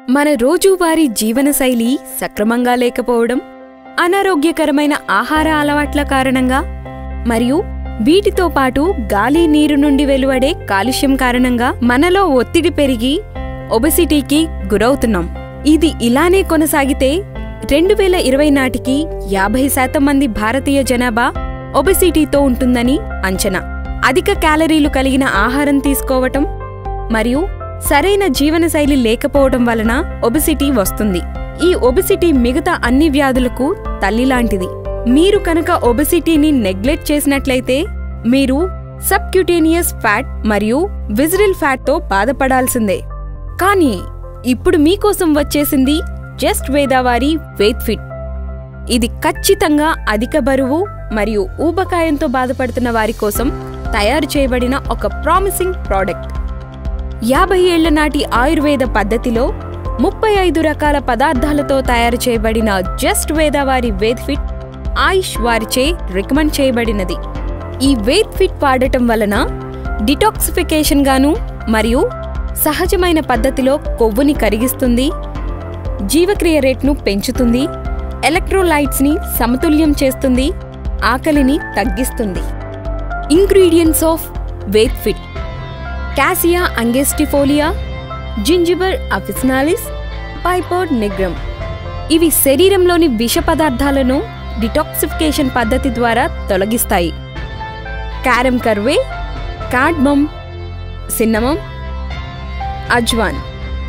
మన రోజువారీ జీవనశైలి సక్రమంగా లేకపోవడం అనారోగ్యకరమైన ఆహార అలవాట్ల కారణంగా మరియు వీటితో పాటు గాలి నీరు నుండి వెలువడే కాలుష్యం కారణంగా మనలో ఒత్తిడి పెరిగి ఒబెసిటీకి గురవుతున్నాం ఇది ఇలానే కొనసాగితే రెండు వేల ఇరవై నాటికి యాభై శాతం మంది భారతీయ జనాభా ఒబెసిటీతో ఉంటుందని అంచనా అధిక క్యాలరీలు కలిగిన ఆహారం తీసుకోవటం మరియు సరైన జీవనశైలి లేకపోవడం వలన ఒబెసిటీ వస్తుంది ఈ ఒబెసిటీ మిగతా అన్ని వ్యాధులకు తల్లిలాంటిది మీరు కనుక ఒబెసిటీని నెగ్లెక్ట్ చేసినట్లయితే మీరు సబ్క్యూటేనియస్ ఫ్యాట్ మరియు విజరల్ ఫ్యాట్తో బాధపడాల్సిందే కానీ ఇప్పుడు మీకోసం వచ్చేసింది జస్ట్ వేదావారి వెయిట్ ఫిట్ ఇది ఖచ్చితంగా అధిక బరువు మరియు ఊబకాయంతో బాధపడుతున్న వారి కోసం తయారు చేయబడిన ఒక ప్రామిసింగ్ ప్రోడక్ట్ యాభై ఏళ్ల నాటి ఆయుర్వేద పద్ధతిలో ముప్పై ఐదు రకాల పదార్థాలతో తయారు చేయబడిన జస్ట్ వేదావారి వేద్ ఫిట్ ఆయుష్ వారిచే రికమెండ్ చేయబడినది ఈ వేద్ ఫిట్ వాడటం వలన డిటాక్సిఫికేషన్ గాను మరియు సహజమైన పద్ధతిలో కొవ్వుని కరిగిస్తుంది జీవక్రియ రేట్ను పెంచుతుంది ఎలక్ట్రోలైట్స్ని సమతుల్యం చేస్తుంది ఆకలిని తగ్గిస్తుంది ingredients of Ved Fit cassia angustifolia zingiber officinalis piper nigrum ఇవి శరీరంలోని విష పదార్థాలను డిటాక్సిఫికేషన్ పద్ధతి ద్వారా తొలగిస్తాయి క్యారమ్ కర్వే కార్డ్మమ్ సిన్నమమ్ అజ్వాన్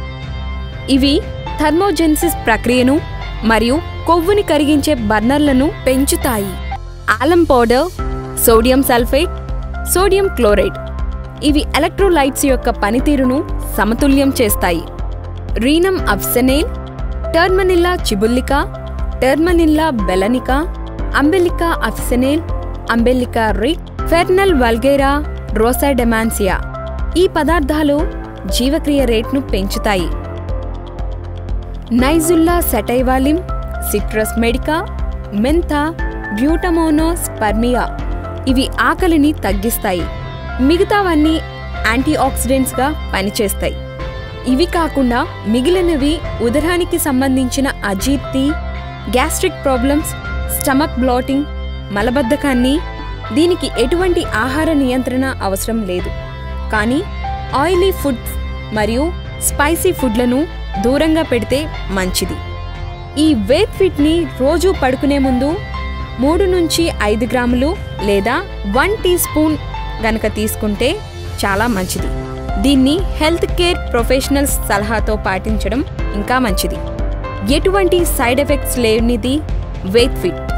ఇవి థర్మోజెన్సిస్ ప్రక్రియను మరియు కొవ్వుని కరిగించే బర్నర్లను పెంచుతాయి alum powder sodium sulphate sodium chloride ఇవి ఎలక్ట్రోలైట్స్ యొక్క పనితీరును సమతుల్యం చేస్తాయి రీనం అఫ్సెనేల్ టర్మనిల్లా చిబుల్లికా టర్మనిల్లా బెలనికా అంబెలికా అఫ్సెనేల్ అంబెలికా రిక్ ఫెర్నల్ వల్గేరా రోసాడెమాన్సియా ఈ పదార్థాలు జీవక్రియ రేట్ను పెంచుతాయి nigella sativa citrus medica mentha butea monosperma ఇవి ఆకలిని తగ్గిస్తాయి మిగతావన్నీ యాంటీ ఆక్సిడెంట్స్గా పనిచేస్తాయి ఇవి కాకుండా మిగిలినవి ఉదరానికి సంబంధించిన అజీర్తి గ్యాస్ట్రిక్ ప్రాబ్లమ్స్ స్టమక్ బ్లాటింగ్ మలబద్ధకాన్ని దీనికి ఎటువంటి ఆహార నియంత్రణ అవసరం లేదు కానీ ఆయిలీ ఫుడ్స్ మరియు స్పైసీ ఫుడ్లను దూరంగా పెడితే మంచిది ఈ వేత్ ఫిట్ని రోజు పడుకునే ముందు మూడు నుంచి ఐదు గ్రాములు లేదా వన్ టీ స్పూన్ గనక తీసుకుంటే చాలా మంచిది దీన్ని హెల్త్ కేర్ ప్రొఫెషనల్స్ సలహాతో పాటించడం ఇంకా మంచిది ఎటువంటి సైడ్ ఎఫెక్ట్స్ లేనిది వేత్ ఫిట్